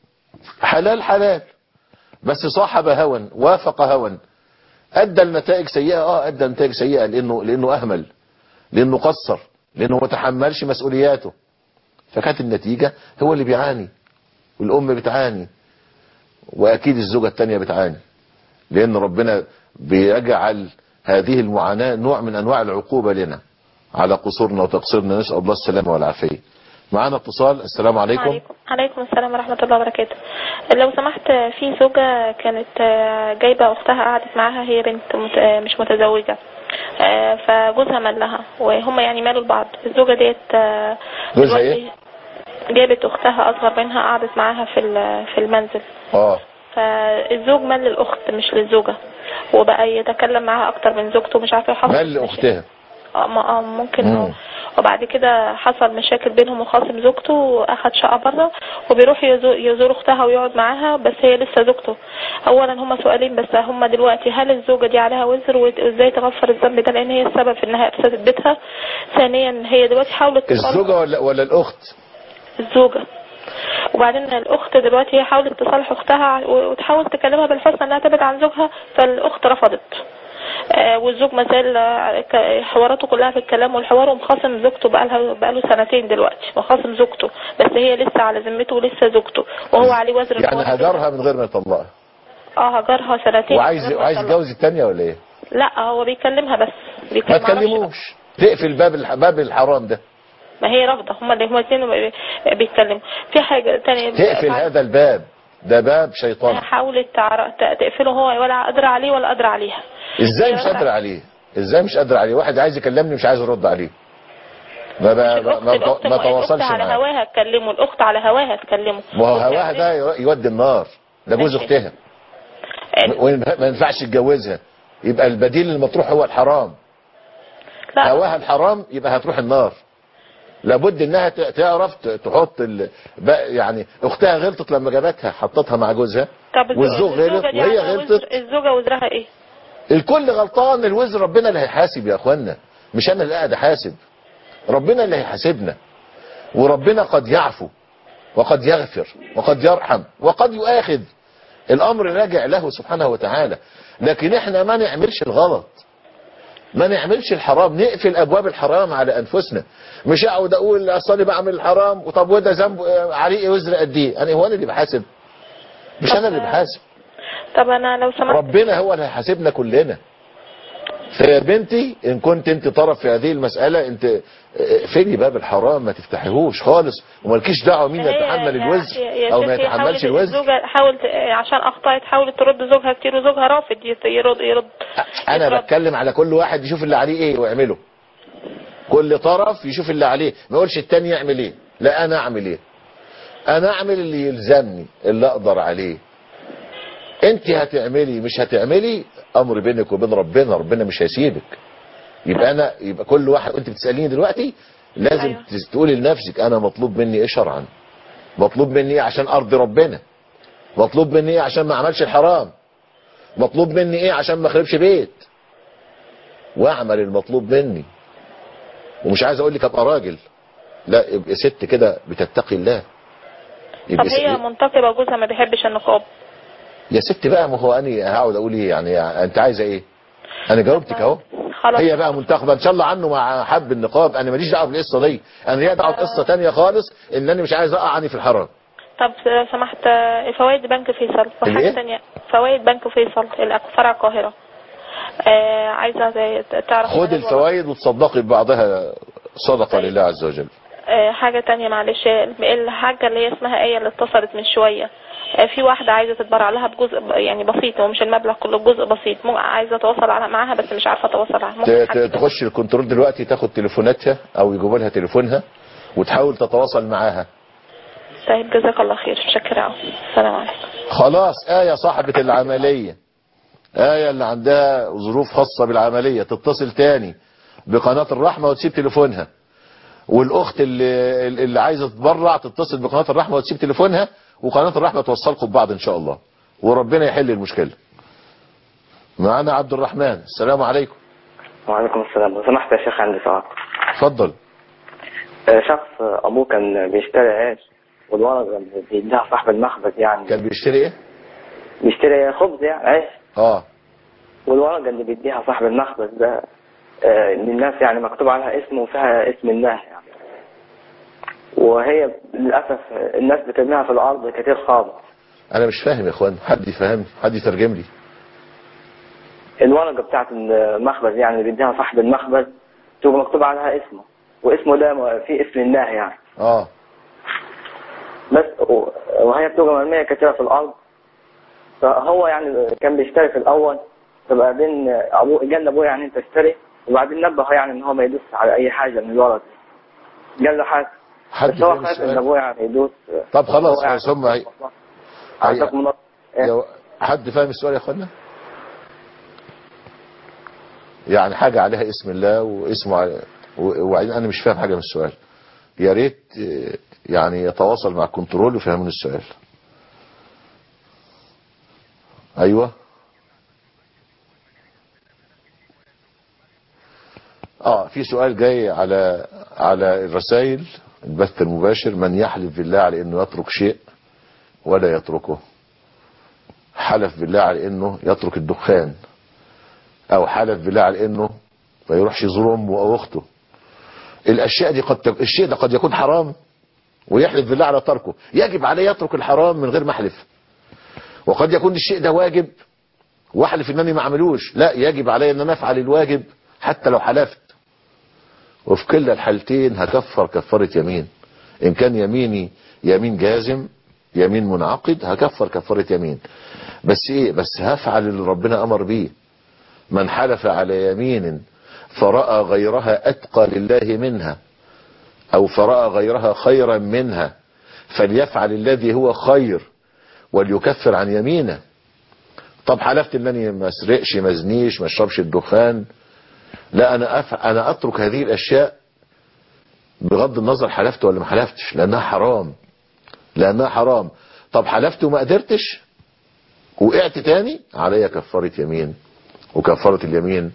حلال حلال بس صاحب هوى وافق هوى ادى النتائج سيئة اه ادى نتائج سيئة لانه لانه اهمل لانه قصر لانه ما تحملش مسؤولياته فكانت النتيجة هو اللي بيعاني والام بتعاني واكيد الزوجة التانية بتعاني لان ربنا بيجعل هذه المعاناة نوع من انواع العقوبة لنا على قصورنا وتقصيرنا نسأل الله السلامة والعافية معانا اتصال السلام عليكم عليكم عليكم السلام ورحمة الله وبركاته لو سمحت في زوجة كانت آه، جايبة أختها قعدت معاها هي بنت مت- آه، مش متزوجة آه، فجوزها مال لها وهم يعني مالوا لبعض الزوجة ديت آه، جوزها دلوقتي ايه جابت أختها أصغر منها قعدت معاها في ال- في المنزل اه فالزوج مال للأخت مش للزوجة وبقى يتكلم معاها أكتر من زوجته مش عارفة يحصل مال لاختها اه ما- آه، ممكن مم. اه وبعد كده حصل مشاكل بينهم وخاصم زوجته واخد شقة بره وبيروح يزور, يزور اختها ويقعد معاها بس هي لسه زوجته اولا هما سؤالين بس هما دلوقتي هل الزوجة دي عليها وزر وازاي تغفر الذنب ده لان هي السبب في انها افسدت بيتها ثانيا هي دلوقتي حاولت تصالح الزوجة ولا, ولا الاخت الزوجة وبعدين الاخت دلوقتي هي حاولت تصالح اختها وتحاول تكلمها بالحسنى انها تبعد عن زوجها فالاخت رفضت آه، والزوج ما زال آه، ك- حواراته كلها في الكلام والحوار ومخاصم زوجته بقالها بقاله سنتين دلوقتي مخاصم زوجته بس هي لسه على ذمته ولسه زوجته وهو عليه وزر إن يعني هو- هجرها من غير ما يطلقها اه هجرها سنتين وعايز من غير ما وعايز يطلق. يتجوز التانية ولا ايه لا هو بيكلمها بس ما بيكلم معرفش تكلموش تقفل باب الح- باب الحرام ده ما هي رافضه هما هما الاثنين بيتكلموا في حاجه تانية تقفل هذا الباب ده باب شيطان حاولت تعر- ت- تقفله هو ولا قادره عليه ولا قادره عليها ازاي هي مش بس قادر عليه ازاي مش قادر عليه واحد عايز يكلمني مش عايز ارد عليه ما ما ما, ما, الأخت ما الأخت تواصلش على معاه هواها تكلمه الأخت على هواها تكلمه ما هو هواها ده يو- يودي النار ده جوز ماشي. اختها وما ما ينفعش يتجوزها يبقى البديل المطروح هو الحرام لا. هواها الحرام يبقى هتروح النار لابد انها ت- تعرف ت- تحط ال... بقى- يعني اختها غلطت لما جابتها حطتها مع جوزها طب الزو- والزوج الزوجة غلط دي وهي عليها غلطت وزر- الزوجة وزرها ايه؟ الكل غلطان الوزر ربنا اللي هيحاسب يا اخوانا مش انا اللي قاعد احاسب ربنا اللي هيحاسبنا وربنا قد يعفو وقد يغفر وقد يرحم وقد يؤاخذ الامر راجع له سبحانه وتعالى لكن احنا ما نعملش الغلط ما نعملش الحرام نقفل ابواب الحرام على انفسنا مش اقعد اقول اصل انا بعمل الحرام وطب وده ذنب عليه ايه وزر قد ايه انا هو انا اللي بحاسب مش انا اللي بحاسب طب انا لو سمحت ربنا هو اللي هيحاسبنا كلنا فيا بنتي ان كنت انت طرف في هذه المسألة انت اقفلي باب الحرام ما تفتحيهوش خالص ومالكيش دعوه مين هي- يتحمل يا- الوزر يا- يا او ما ستي يتحملش حاولت الوزر الزوجة حاولت عشان اخطأت حاولت ترد زوجها كتير وزوجها رافض يت- يرد يرد انا بتكلم على كل واحد يشوف اللي عليه ايه ويعمله كل طرف يشوف اللي عليه ما يقولش التاني يعمل ايه لا انا اعمل ايه انا اعمل اللي يلزمني اللي اقدر عليه انت هتعملي مش هتعملي امر بينك وبين ربنا ربنا مش هيسيبك يبقى انا يبقى كل واحد وانت بتساليني دلوقتي لازم أيوة. أيوة. تقولي لنفسك انا مطلوب مني ايه شرعا مطلوب مني ايه عشان ارضي ربنا مطلوب مني ايه عشان ما اعملش الحرام مطلوب مني ايه عشان ما اخربش بيت واعمل المطلوب مني ومش عايز اقول لك ابقى راجل لا يبقى ست كده بتتقي الله طب يبقى هي ست منتقبة وجوزها ما بيحبش النقاب يا ست بقى ما هو انا هقعد اقول ايه يعني انت عايزه ايه انا جاوبتك اهو خلاص هي بقى منتخبه ان شاء الله عنه مع حب النقاب انا ماليش دعوه بالقصه دي انا ليا دعوه بقصه تانية خالص ان انا مش عايز اقع عني في الحرام طب لو سمحت آه، فوائد بنك فيصل الإيه؟ وحاجة تانية فوائد بنك فيصل الأك- فرع القاهرة آه عايزة تعرف خد الفوائد الفوائد وتصدقي ببعضها صدقه لله عز وجل آه، حاجة تانية معلش الحاجة اللي هي اسمها ايه اللي اتصلت من شوية آه، في واحدة عايزة تتبرع لها بجزء ب- يعني بسيط ومش المبلغ كله بجزء بسيط مو عايزة اتواصل على- معاها بس مش عارفة اتواصل معاها ت- ممكن ت- حد تخش الكنترول دلوقتي تاخد تليفوناتها او يجيبوا لها تليفونها وتحاول تتواصل معاها طيب جزاك الله خير شكرا أوي. السلام عليكم خلاص آية صاحبة العملية آية اللي عندها ظروف خاصة بالعملية تتصل تاني بقناة الرحمة وتسيب تليفونها والأخت اللي, اللي عايزة تتبرع تتصل بقناة الرحمة وتسيب تليفونها وقناة الرحمة توصلكم ببعض إن شاء الله وربنا يحل المشكلة معانا عبد الرحمن السلام عليكم وعليكم السلام لو سمحت يا شيخ عندي سؤال اتفضل آه، شخص آه، ابوه كان بيشتري عيش والورقه اللي بيديها صاحب المخبز يعني كان بيشتري ايه بيشتري خبز يعني عيش اه والورقه اللي بيديها صاحب المخبز ده آه، للناس يعني مكتوب عليها اسمه وفيها اسم الله يعني وهي للاسف آه، الناس بترميها في الارض كتير خالص انا مش فاهم يا اخوان حد يفهمني حد يترجم لي الورقه بتاعت المخبز يعني اللي بيديها صاحب المخبز تبقى مكتوب عليها اسمه واسمه ده فيه اسم الله يعني اه بس و- وهي بتبقى مرمية كتيرة في الأرض فهو يعني كان بيشتري في الأول فبعدين أبوه قال لأبوه يعني أنت اشتري وبعدين نبهه يعني إن هو ما يدوس على أي حاجة من الورق قال له حاجة حد بس هو فاهم خايف إن السؤال أبوه يعني يدوس طب خلاص هو يعني خلاص هم هي... عندك منظر يا- حد فاهم السؤال يا اخوانا يعني حاجة عليها اسم الله واسمه على و- وبعدين انا مش فاهم حاجة من السؤال يا ريت آه، يعني يتواصل مع الكنترول ويفهمون السؤال ايوه اه في سؤال جاي على على الرسائل البث المباشر من يحلف بالله على انه يترك شيء ولا يتركه حلف بالله على انه يترك الدخان او حلف بالله على انه ما يروحش يزور امه او اخته الاشياء دي قد تك... الشيء ده قد يكون حرام ويحلف بالله على تركه يجب عليه يترك الحرام من غير ما احلف وقد يكون الشيء ده واجب واحلف انني ما اعملوش لا يجب علي ان انا افعل الواجب حتى لو حلفت وفي كلا الحالتين هكفر كفارة يمين ان كان يميني يمين جازم يمين منعقد هكفر كفارة يمين بس ايه بس هفعل اللي ربنا امر بيه من حلف على يمين فرأى غيرها اتقى لله منها او فرأى غيرها خيرا منها فليفعل الذي هو خير وليكفر عن يمينه طب حلفت انني ما اسرقش ما ازنيش ما اشربش الدخان لا انا أف... انا اترك هذه الاشياء بغض النظر حلفت ولا ما حلفتش لانها حرام لانها حرام طب حلفت وما قدرتش وقعت تاني عليا كفارة يمين وكفارة اليمين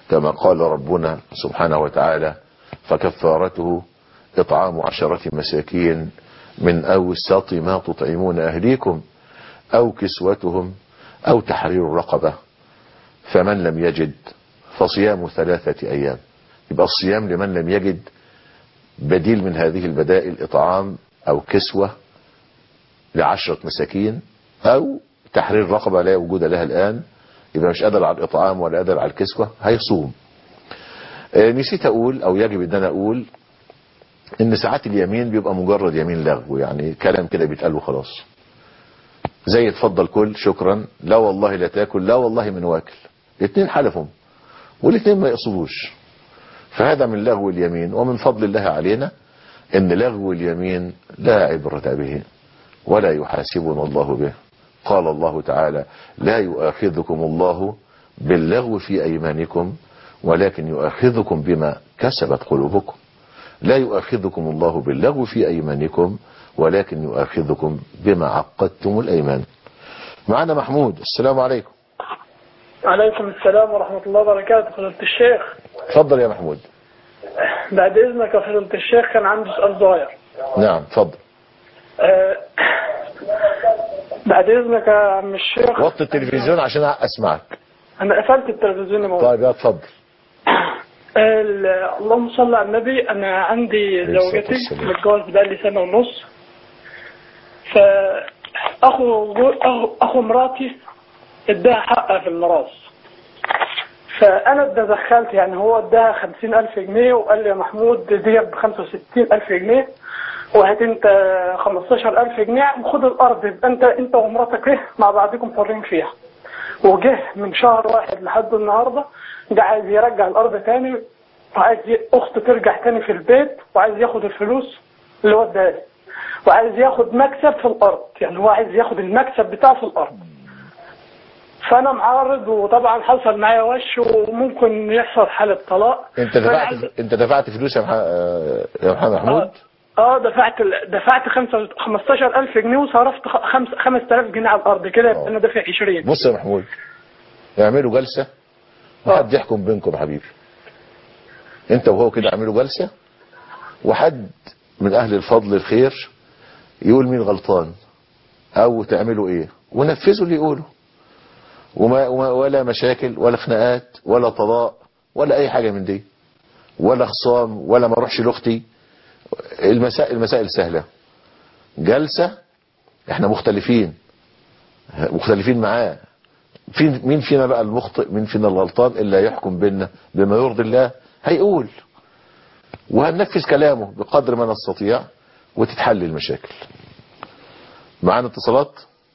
كما قال ربنا سبحانه وتعالى فكفارته إطعام عشرة مساكين من أوسط ما تطعمون أهليكم أو كسوتهم أو تحرير رقبة فمن لم يجد فصيام ثلاثة أيام يبقى الصيام لمن لم يجد بديل من هذه البدائل إطعام أو كسوة لعشرة مساكين أو تحرير رقبة لا وجود لها الآن يبقى مش قادر على الإطعام ولا قادر على الكسوة هيصوم آه، نسيت أقول أو يجب أن أنا أقول إن ساعات اليمين بيبقى مجرد يمين لغو يعني كلام كده بيتقال وخلاص زي اتفضل كل شكرا لا والله لا تاكل لا والله من واكل الاثنين حلفهم والاثنين ما يقصدوش فهذا من لغو اليمين ومن فضل الله علينا ان لغو اليمين لا عبرة به ولا يحاسبنا الله به قال الله تعالى لا يؤاخذكم الله باللغو في ايمانكم ولكن يؤاخذكم بما كسبت قلوبكم لا يؤاخذكم الله باللغو في ايمانكم ولكن يؤاخذكم بما عقدتم الايمان معنا محمود السلام عليكم عليكم السلام ورحمة الله وبركاته فضيلة الشيخ اتفضل يا محمود بعد إذنك يا فضيلة الشيخ كان عندي سؤال صغير نعم اتفضل آه، بعد إذنك يا عم الشيخ وطي التلفزيون عشان اسمعك أنا قفلت التلفزيون يا مولانا. طيب يا اتفضل ال- اللهم صل على النبي أنا عندي عليه الصلاة زوجتي والسلام. متجوز بقالي سنة ونص فأخو جو- أخو, أخو مراتي اداها حقها في الميراث فأنا تدخلت يعني هو اداها خمسين ألف جنيه وقال لي يا محمود دي بخمسة وستين ألف جنيه وهات انت خمستاشر ألف جنيه وخد الأرض يبقى انت انت ومراتك ايه مع بعضكم حرين فيها وجه من شهر واحد لحد النهارده ده عايز يرجع الارض تاني وعايز ي- اخته ترجع تاني في البيت وعايز ياخد الفلوس اللي هو اداها لي. وعايز ياخد مكسب في الارض يعني هو عايز ياخد المكسب بتاعه في الارض فانا معارض وطبعا حصل معايا وش وممكن يحصل حالة طلاق انت فأنا دفعت عايز- انت دفعت فلوس يا مح- آه، يا محمد محمود اه دفعت ال- دفعت 15000 جنيه وصرفت خ- خمس 5000 جنيه على الارض كده يبقى انا دافع 20 بص يا محمود اعملوا جلسة وحد يحكم بينكم يا حبيبي انت وهو كده اعملوا جلسة وحد من اهل الفضل الخير يقول مين غلطان او تعملوا ايه ونفذوا اللي يقوله وما وما- ولا مشاكل ولا خناقات ولا طلاق ولا اي حاجة من دي ولا خصام ولا ما اروحش لاختي المسائل المسائل سهلة جلسة احنا مختلفين مختلفين معاه في مين فينا بقى المخطئ مين فينا الغلطان الا يحكم بيننا بما يرضي الله هيقول وهننفذ كلامه بقدر ما نستطيع وتتحل المشاكل معانا اتصالات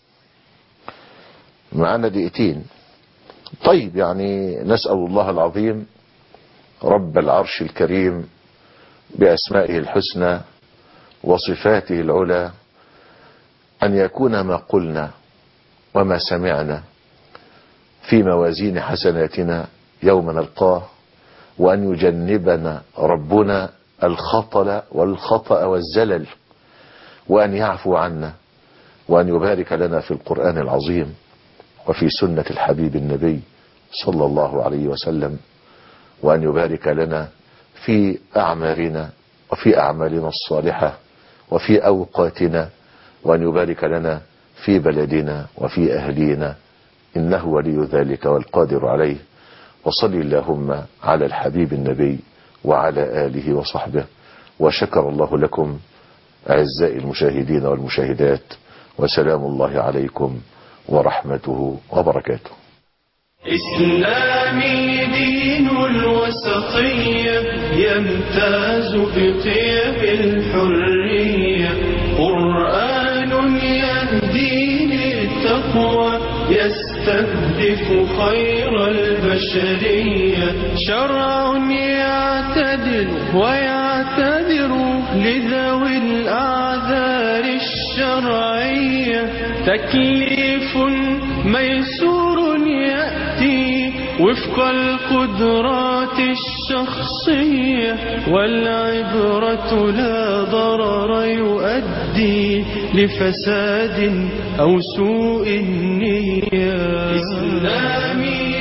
معانا دقيقتين طيب يعني نسأل الله العظيم رب العرش الكريم بأسمائه الحسنى وصفاته العلى أن يكون ما قلنا وما سمعنا في موازين حسناتنا يوم نلقاه وأن يجنبنا ربنا الخطل والخطأ والزلل وأن يعفو عنا وأن يبارك لنا في القرآن العظيم وفي سنة الحبيب النبي صلى الله عليه وسلم وأن يبارك لنا في أعمارنا وفي أعمالنا الصالحة وفي أوقاتنا وأن يبارك لنا في بلدنا وفي أهلينا إنه ولي ذلك والقادر عليه وصل اللهم على الحبيب النبي وعلى آله وصحبه وشكر الله لكم أعزائي المشاهدين والمشاهدات وسلام الله عليكم ورحمته وبركاته إسلامي دين الوسطية يمتاز بقيم الحرية قرآن يهدي للتقوى يستهدف خير البشرية شرع يعتدل ويعتذر لذوي الأعذار الشرعية تكليف ميسور يأتي وفق القدرات الشخصية والعبرة لا ضرر يؤدي لفساد أو سوء النية إسلامي